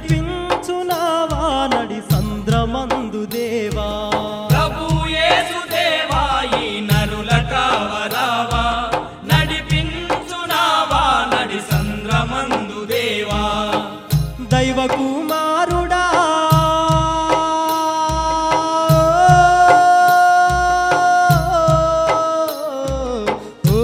నడిపించునావా నడి సంద్రమందు దేవా ప్రభు యేసు దేవా ఈ నరుల కావరావా నడిపించునావా నడి సంద్రమందు దేవా దైవ కుమారుడా ఓ,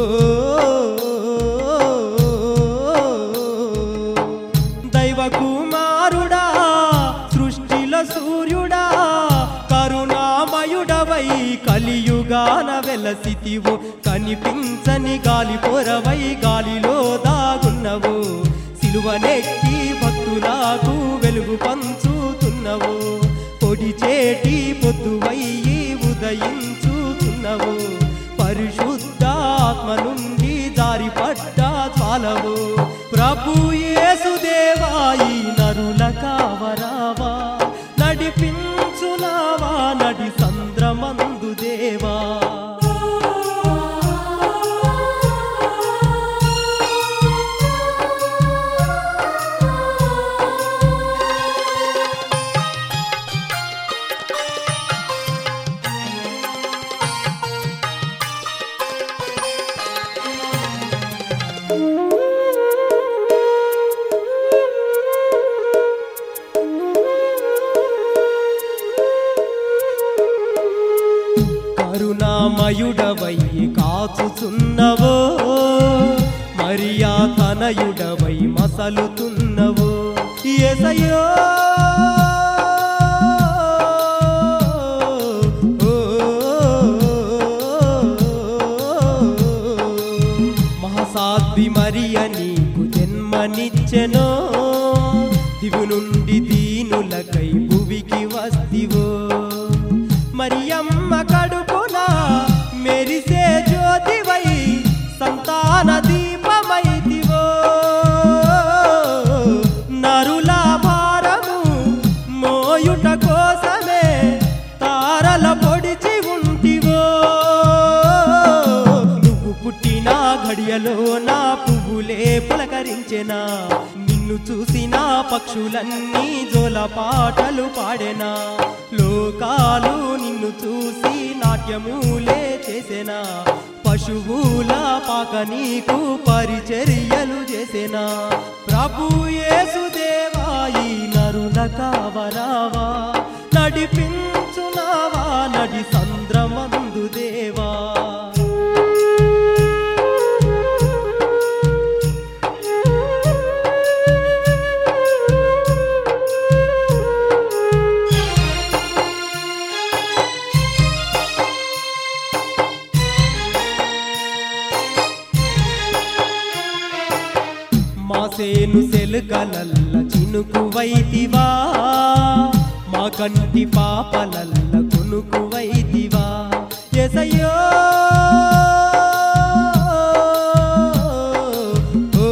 దైవ కుమారుడా సృష్టిల సూర్యుడా కరుణామయుడవై కలియుగాన వెలసితివు కనిపించని గాలి పొరవై గాలిలో దాగున్నవు సిలువనెక్కి భక్తులకు వెలుగు పంచుతున్నవు పొడి చేటి పొద్దువయ్యి ఉదయించుతున్నవు పరిశుద్ధాత్మ నుండి జారి పడ్డ జ్వాలవు ప్రభు యేసుదేవాయి నరుల కావరావా నడిపించునావా నడి సంద్రమందు దేవా కరుణామయుడవై కాచుచున్నవో మరియా తనయుడవై మసలుతున్నవో ఎసయో మహాసాధ్వి మరియ నీకు జన్మనిచ్చెనో దివు నుండి దీనులకై భువికి వస్తివో మరియమ్మ కడుపున మెరిసే జ్యోతివై సంతాన దీపమైతివో నరుల భారము మోయుట కోసమే తారల పొడిచి ఉంటివో నువ్వు పుట్టిన ఘడియలో నా పువ్వులే పులకరించెనా నిన్ను చూసిన పక్షులన్నీ జోల పాటలు పాడెనా లోకాలు నిన్ను చూసి నాట్యములే చేసెనా పశువుల పాక నీకు పరిచర్యలు చేసెనా ప్రభు యేసుదేవాయి నరుల కావరావా నడిపించునావా నడి సంద్రమందు దేవా మాసేను సెలుకలల్ల చినుకు వైతివా మా కంటి పాపలల్ల కొనుకు వైతివా ఎసయ్యో ఓ,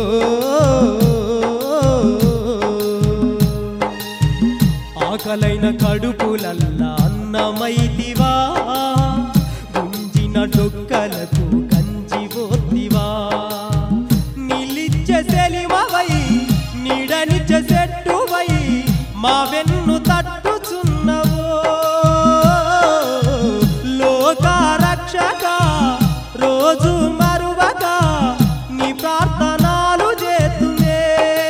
ఆకలైన కడుపులల్ల అన్నమైతివా గుంజిన డొక్కలకు కంచి పోతివా నిలిచ్చ సెలిమవై నీడనిచ్చ చెట్టువై మా వెన్ను తట్టుచున్నవో లోక రక్షక రోజు మరువక నీ ప్రార్థనలు చేతుమే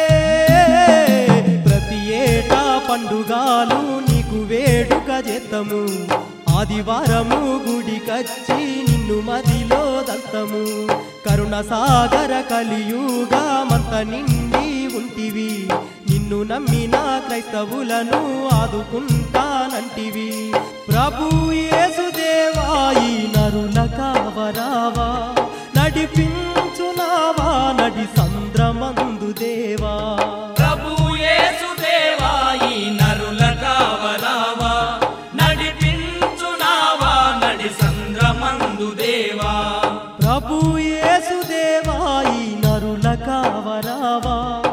ప్రతి ఏటా పండుగలు నీకు వేడుక చేతము ఆదివారము గుడికచ్చి నిన్ను మదిలో దంతము కరుణ సాగర కలియుగా మంత నిండి ఉంటివి నిన్ను నమ్మిన క్రైస్తవులను ఆదుకుంటానంటివి ప్రభు యేసుదేవాయి నరుల కావరావా నడిపించునావా నడి సంద్రమందు దేవా ప్రభు యేసు దేవా ఈ నరుల కావరావా నడిపించునావా నడి సంద్రమందు దేవా ప్రభు యేసుదేవాయి నరుల కావరావా